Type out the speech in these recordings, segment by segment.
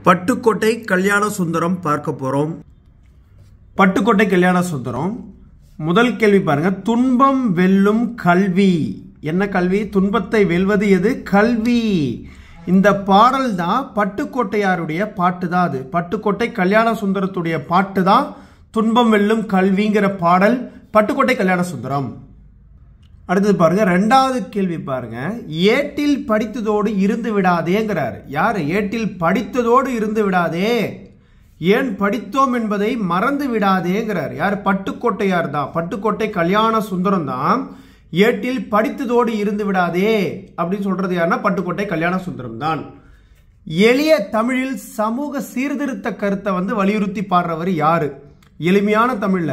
பட்டுக்கோட்டை கல்யாண சுந்தரம் பார்க்க போறோம் பட்டுக்கோட்டை கல்யாண சுந்தரம் முதல் கேள்வி பாருங்க துன்பம் வெல்லும் கல்வி என்ன கல்வி துன்பத்தை வெல்வது எது கல்வி இந்த பாடல் தான் பட்டுக்கோட்டையாருடைய பாட்டு தான் அது பட்டுக்கோட்டை கல்யாண சுந்தரத்துடைய பாட்டு தான் துன்பம் வெல்லும் கல்விங்கிற பாடல் பட்டுக்கோட்டை கல்யாண சுந்தரம் அடுத்தது பாருங்க ரெண்டாவது கேள்வி பாருங்க ஏட்டில் படித்ததோடு இருந்து விடாதேங்கிறார் யார் ஏட்டில் படித்ததோடு இருந்து விடாதே ஏன் படித்தோம் என்பதை மறந்து விடாதேங்கிறார் யார் பட்டுக்கோட்டையார் தான் பட்டுக்கோட்டை கல்யாண சுந்தரம் தான் ஏட்டில் படித்ததோடு இருந்து விடாதே அப்படின்னு சொல்றது யாருன்னா பட்டுக்கோட்டை கல்யாண சுந்தரம் தான் எளிய தமிழில் சமூக சீர்திருத்த கருத்தை வந்து வலியுறுத்தி பாடுறவர் யாரு எளிமையான தமிழ்ல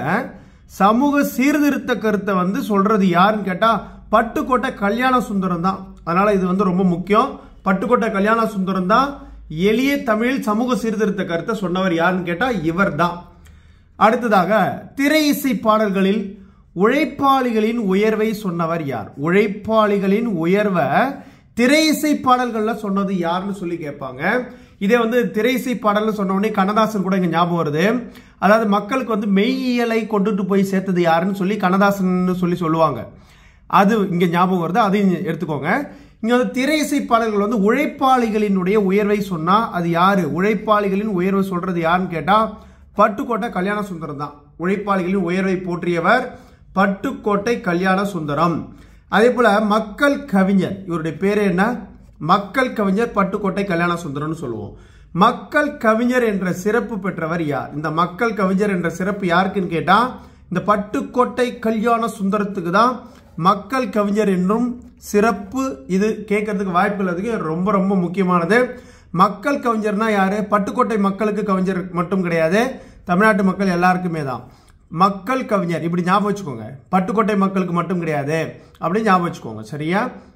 சமூக சீர்திருத்த கருத்தை வந்து சொல்றது யாருன்னு கேட்டா பட்டுக்கோட்டை கல்யாண சுந்தரம் தான் அதனால இது வந்து ரொம்ப முக்கியம் பட்டுக்கோட்டை கல்யாண சுந்தரம் தான் எளிய தமிழில் சமூக சீர்திருத்த கருத்தை சொன்னவர் யாருன்னு கேட்டா இவர் தான் அடுத்ததாக திரை இசை பாடல்களில் உழைப்பாளிகளின் உயர்வை சொன்னவர் யார் உழைப்பாளிகளின் உயர்வை திரை இசை பாடல்கள்ல சொன்னது யாருன்னு சொல்லி கேட்பாங்க இதே வந்து திரை இசை பாடல்னு சொன்ன உடனே கண்ணதாசன் கூட இங்க ஞாபகம் வருது அதாவது மக்களுக்கு வந்து மெய்யியலை கொண்டுட்டு போய் சேர்த்தது யாருன்னு சொல்லி கண்ணதாசன் சொல்லி சொல்லுவாங்க அது இங்க ஞாபகம் வருது அதையும் எடுத்துக்கோங்க இங்க வந்து திரை இசை பாடல்கள் வந்து உழைப்பாளிகளினுடைய உயர்வை சொன்னா அது யாரு உழைப்பாளிகளின் உயர்வை சொல்றது யாருன்னு கேட்டா பட்டுக்கோட்டை கல்யாண சுந்தரம் தான் உழைப்பாளிகளின் உயர்வை போற்றியவர் பட்டுக்கோட்டை கல்யாண சுந்தரம் அதே போல மக்கள் கவிஞர் இவருடைய பேரு என்ன மக்கள் கவிஞர் பட்டுக்கோட்டை கல்யாண சுந்தரம்னு சொல்லுவோம் மக்கள் கவிஞர் என்ற சிறப்பு பெற்றவர் யார் இந்த மக்கள் கவிஞர் என்ற சிறப்பு யாருக்குன்னு கேட்டா இந்த பட்டுக்கோட்டை கல்யாண சுந்தரத்துக்கு தான் மக்கள் கவிஞர் என்றும் சிறப்பு இது கேட்கறதுக்கு வாய்ப்பு இல்லாததுக்கு ரொம்ப ரொம்ப முக்கியமானது மக்கள் கவிஞர்னா யாரு பட்டுக்கோட்டை மக்களுக்கு கவிஞர் மட்டும் கிடையாது தமிழ்நாட்டு மக்கள் எல்லாருக்குமே தான் மக்கள் கவிஞர் இப்படி ஞாபகம் வச்சுக்கோங்க பட்டுக்கோட்டை மக்களுக்கு மட்டும் கிடையாது அப்படின்னு ஞாபகம் வச்சுக்கோங்க சரியா